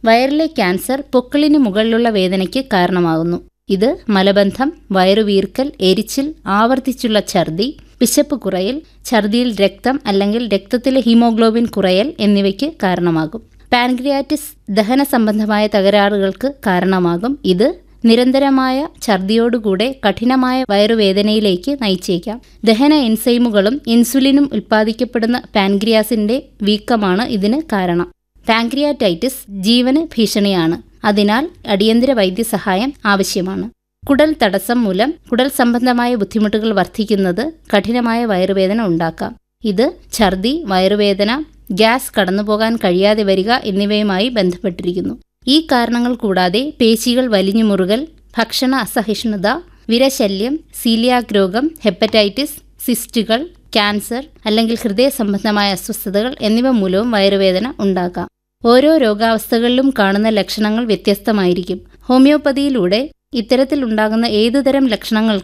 വയറിലെ ക്യാൻസർ പൊക്കിളിന് മുകളിലുള്ള വേദനയ്ക്ക് കാരണമാകുന്നു ഇത് മലബന്ധം വയറുവീർക്കൽ എരിച്ചിൽ ആവർത്തിച്ചുള്ള ഛർദി വിശപ്പ് കുറയൽ ഛർദിയിൽ രക്തം അല്ലെങ്കിൽ രക്തത്തിലെ ഹീമോഗ്ലോബിൻ കുറയൽ എന്നിവയ്ക്ക് കാരണമാകും പാൻക്രിയാറ്റിസ് ദഹന സംബന്ധമായ തകരാറുകൾക്ക് കാരണമാകും ഇത് നിരന്തരമായ ഛർദിയോടുകൂടെ കഠിനമായ വയറുവേദനയിലേക്ക് നയിച്ചേക്കാം ദഹന എൻസൈമുകളും ഇൻസുലിനും ഉൽപ്പാദിക്കപ്പെടുന്ന പാൻക്രിയാസിന്റെ വീക്കമാണ് ഇതിന് കാരണം പാൻക്രിയാറ്റൈറ്റിസ് ജീവന് ഭീഷണിയാണ് അതിനാൽ അടിയന്തര വൈദ്യസഹായം ആവശ്യമാണ് കുടൽ തടസ്സം മൂലം കുടൽ സംബന്ധമായ ബുദ്ധിമുട്ടുകൾ വർദ്ധിക്കുന്നത് കഠിനമായ വയറുവേദന ഉണ്ടാക്കാം ഇത് ഛർദി വയറുവേദന ഗ്യാസ് കടന്നുപോകാൻ കഴിയാതെ വരിക എന്നിവയുമായി ബന്ധപ്പെട്ടിരിക്കുന്നു ഈ കാരണങ്ങൾ കൂടാതെ പേശികൾ വലിഞ്ഞു മുറുകൽ ഭക്ഷണ അസഹിഷ്ണുത വിരശല്യം സീലിയാക് രോഗം ഹെപ്പറ്റൈറ്റിസ് സിസ്റ്റുകൾ ക്യാൻസർ അല്ലെങ്കിൽ ഹൃദയ സംബന്ധമായ അസ്വസ്ഥതകൾ എന്നിവ മൂലവും വയറുവേദന ഉണ്ടാകാം ഓരോ രോഗാവസ്ഥകളിലും കാണുന്ന ലക്ഷണങ്ങൾ വ്യത്യസ്തമായിരിക്കും ഹോമിയോപ്പതിയിലൂടെ ഇത്തരത്തിൽ ഉണ്ടാകുന്ന ഏതുതരം ലക്ഷണങ്ങൾ